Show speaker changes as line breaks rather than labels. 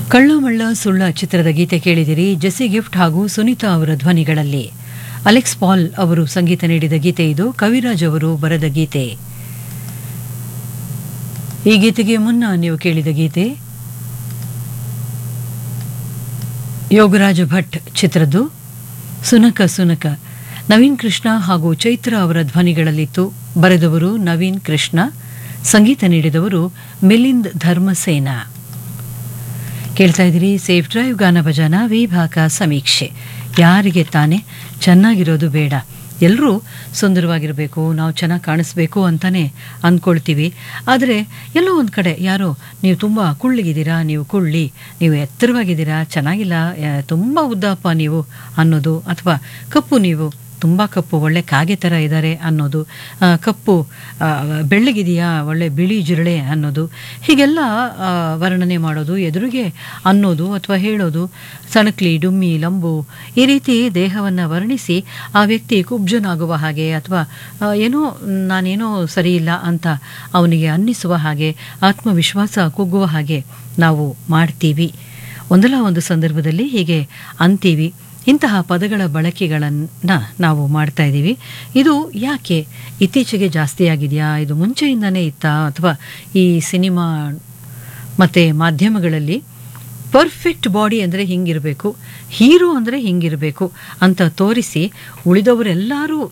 ಕಳ್ಳ ಮಳ್ಳ ಸುಳ್ಳ ಚಿತ್ರದ ಗೀತೆ ಕೇಳಿದಿರಿ ಜೆಸಿ ಗಿಫ್ಟ್ ಹಾಗೂ ಸುನೀತಾ ಅವರ ಧ್ವನಿಗಳಲ್ಲಿ ಅಲೆಕ್ಸ್ ಪಾಲ್ ಅವರು ಸಂಗೀತ ನೀಡಿದ ಗೀತೆ ಇದು ಕವಿರಾಜ್ ಅವರು ಬರೆದ ಗೀತೆ ಈ ಗೀತೆಗೆ ಮುನ್ನ ನೀವು ಕೇಳಿದ ಗೀತೆ ಯೋಗರಾಜ ಭಟ್ ಚಿತ್ರದ್ದು ಸುನಕ ಸುನಕ ನವೀನ್ ಕೃಷ್ಣ ಹಾಗೂ ಚೈತ್ರ ಅವರ ಧ್ವನಿಗಳಲ್ಲಿತ್ತು ಬರೆದವರು ನವೀನ್ ಕೃಷ್ಣ ಸಂಗೀತ ನೀಡಿದವರು ಮಿಲಿಂದ್ ಧರ್ಮಸೇನ ಕೇಳ್ತಾ ಇದ್ದೀರಿ ಸೇಫ್ ಡ್ರೈವ್ ಗಾನ ಭಜನ ವಿಭಾಗ ಸಮೀಕ್ಷೆ ಯಾರಿಗೆ ತಾನೇ ಚೆನ್ನಾಗಿರೋದು ಬೇಡ ಎಲ್ಲರೂ ಸುಂದರವಾಗಿರಬೇಕು ನಾವು ಚೆನ್ನಾಗಿ ಕಾಣಿಸ್ಬೇಕು ಅಂತಲೇ ಅಂದ್ಕೊಳ್ತೀವಿ ಆದರೆ ಎಲ್ಲೋ ಒಂದು ಕಡೆ ಯಾರೋ ನೀವು ತುಂಬ ಕುಳ್ಳಿಗಿದ್ದೀರಾ ನೀವು ಕುಳ್ಳಿ ನೀವು ಎತ್ತರವಾಗಿದ್ದೀರಾ ಚೆನ್ನಾಗಿಲ್ಲ ತುಂಬ ಉದ್ದಪ್ಪ ನೀವು ಅನ್ನೋದು ಅಥವಾ ಕಪ್ಪು ನೀವು ತುಂಬ ಕಪ್ಪು ಒಳ್ಳೆ ಕಾಗೆ ಥರ ಇದ್ದಾರೆ ಅನ್ನೋದು ಆ, ಕಪ್ಪು ಆ, ಬೆಳ್ಳಗಿದೆಯಾ ಒಳ್ಳೆ ಬಿಳಿ ಜಿರಳೆ ಅನ್ನೋದು ಹೀಗೆಲ್ಲ ಆ, ವರ್ಣನೆ ಮಾಡೋದು ಎದುರಿಗೆ ಅನ್ನೋದು ಅಥವಾ ಹೇಳೋದು ಸಣಕ್ಲಿ ಡುಮ್ಮಿ ಲಂಬು ಈ ರೀತಿ ದೇಹವನ್ನು ವರ್ಣಿಸಿ ಆ ವ್ಯಕ್ತಿ ಕುಬ್ಜನಾಗುವ ಹಾಗೆ ಅಥವಾ ಆ, ಏನೋ ನಾನೇನೋ ಸರಿ ಇಲ್ಲ ಅಂತ ಅವನಿಗೆ ಅನ್ನಿಸುವ ಹಾಗೆ ಆತ್ಮವಿಶ್ವಾಸ ಕುಗ್ಗುವ ಹಾಗೆ ನಾವು ಮಾಡ್ತೀವಿ ಒಂದಲ್ಲ ಒಂದು ಸಂದರ್ಭದಲ್ಲಿ ಹೀಗೆ ಅಂತೀವಿ ಇಂತಹ ಪದಗಳ ಬಳಕೆಗಳನ್ನು ನಾವು ಮಾಡ್ತಾ ಇದ್ದೀವಿ ಇದು ಯಾಕೆ ಇತ್ತೀಚೆಗೆ ಜಾಸ್ತಿ ಆಗಿದೆಯಾ ಇದು ಮುಂಚೆಯಿಂದನೇ ಇತ್ತಾ ಅಥವಾ ಈ ಸಿನಿಮಾ ಮತ್ತು ಮಾಧ್ಯಮಗಳಲ್ಲಿ ಪರ್ಫೆಕ್ಟ್ ಬಾಡಿ ಅಂದರೆ ಹಿಂಗಿರಬೇಕು ಹೀರೋ ಅಂದರೆ ಹಿಂಗಿರಬೇಕು ಅಂತ ತೋರಿಸಿ ಉಳಿದವರೆಲ್ಲರೂ